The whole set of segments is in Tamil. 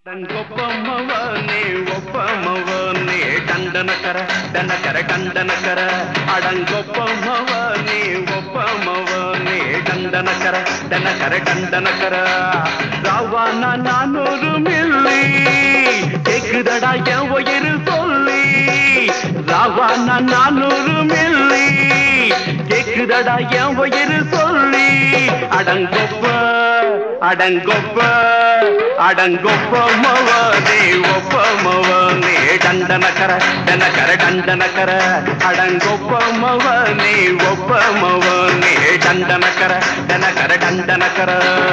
ಅಡಂಗೊಪ್ಪಮ್ಮವನೇ ಒಪ್ಪಮ್ಮವನೇ ದಂಡನಕರ ದನಕರ ದಂಡನಕರ ಅಡಂಗೊಪ್ಪಮ್ಮವನೇ ಒಪ್ಪಮ್ಮವನೇ ದಂಡನಕರ ದನಕರ ದಂಡನಕರ ராவான நானூறு மில்லி கேக்குதடா என் உயிர் சொல்லி ராவான நானூறு மில்லி கேக்குதடா என் உயிர் சொல்லி அடங்கொப்ப அடங்கொப்ப அடங்கொப்ப மவனே ஒப்ப மவனே டண்டனக்கர டனக்கர டண்டனக்கர அடங்கொப்ப மவனே ஒப்ப மவனே டண்டனக்கர டனக்கர டண்டனக்கர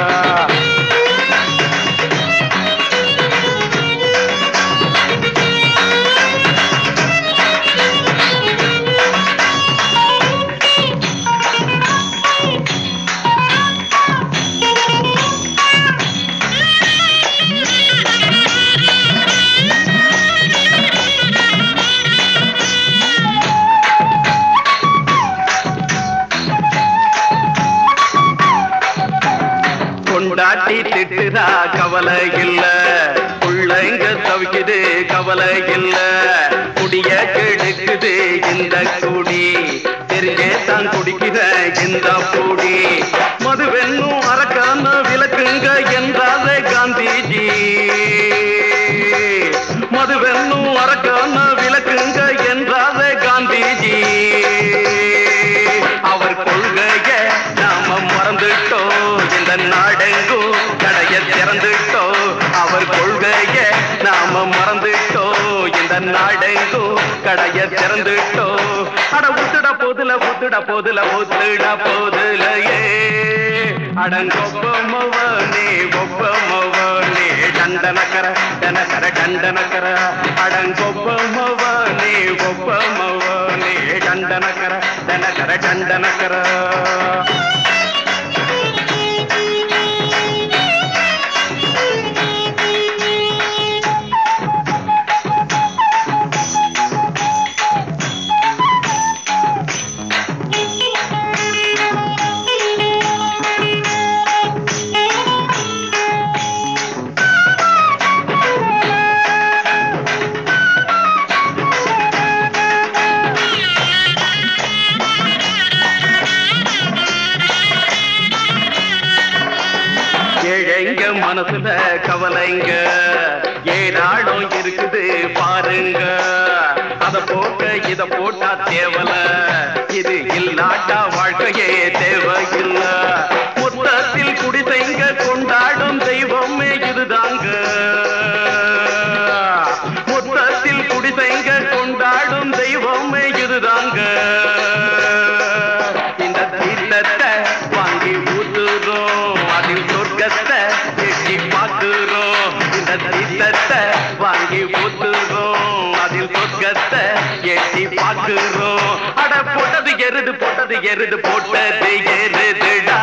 கொண்டாட்டி திட்டுறா கவலை இல்ல பிள்ளைங்க தவிக்குது கவலை இல்ல குடிய கெடுக்குது இந்த குடி தெரிஞ்சே தான் குடிக்கிற இந்த குடி மதுவென்னும் அரக்கான விளக்குங்க என்றாரே காந்திஜி மதுவென்னும் அரக்கான விளக்குங்க என்றாரே காந்திஜி அவர் கொள்கைய நாம மறந்துட்டோம் இந்த நாடெங்கும் கடைய திறந்துட்டோம் அவர் கொள்கைய நாம மறந்துட்டோம் இந்த நாடெங்கும் கடைய திறந்துட்டோம் அட உத்துட போதுல உத்துட போதுல உத்துட போதுலையே அடங்கொப்பமவனே ஒப்பமவனே டண்டனக்கர டனக்கர டண்டனக்கர அடங்கொப்பமவனே ஒப்பமவனே டண்டனக்கர டனக்கர டண்டனக்கர ஏழைங்க மனசுல கவலைங்க ஏராளம் இருக்குது பாருங்க அத போக்க இத போட்டா தேவல இது இல்லாட்டா வாழ்க்கையே தேவையில்ல மொத்தத்தில் குடிசைங்க கொண்டாடும் தெய்வமே இதுதாங்க மொத்தத்தில் குடிசைங்க கொண்டாடும் தெய்வமே இதுதாங்க இந்த தீர்த்தத்தை வாங்கி ஊத்துறோம் அதில் சொர்க்கத்தை எட்டி பார்க்கிறோம் இந்த தீர்த்தத்தை வாங்கி ஊத்துறோம் அதில் சொர்க்கத்தை எட்டி பார்க்கிறோம் அட போட்டது எருது போட்டது எருது போட்டது எருதுடா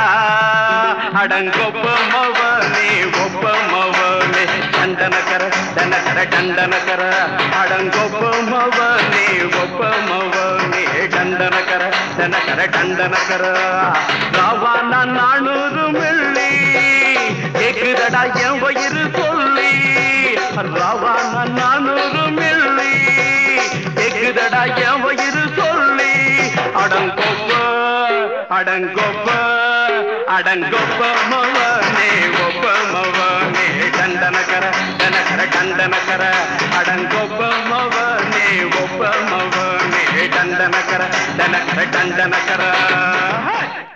அடங்கொப்பமவனே ஒப்பமவனே டண்டனக்கர டனக்கர டண்டனக்கர அடங்கொப்பமவனே ஒப்பமவனே டண்டனக்கர டனக்கர டண்டனக்கர ராவான நானூறு மில்லி கேக்குதடா என் வயிறு சொல்லி ராவான நானூறு மில்லி கேக்குதடா என் வயிறு சொல்லி அடங்கொப்ப அடங்கொப்ப அடங்கொப்ப மவனே ஒப்ப மவனே டண்டனக்கர டனக்கர டண்டனக்கர அடங்கொப்ப மவனே ஒப்ப மவனே டண்டனக்கர டனக்கர டண்டனக்கர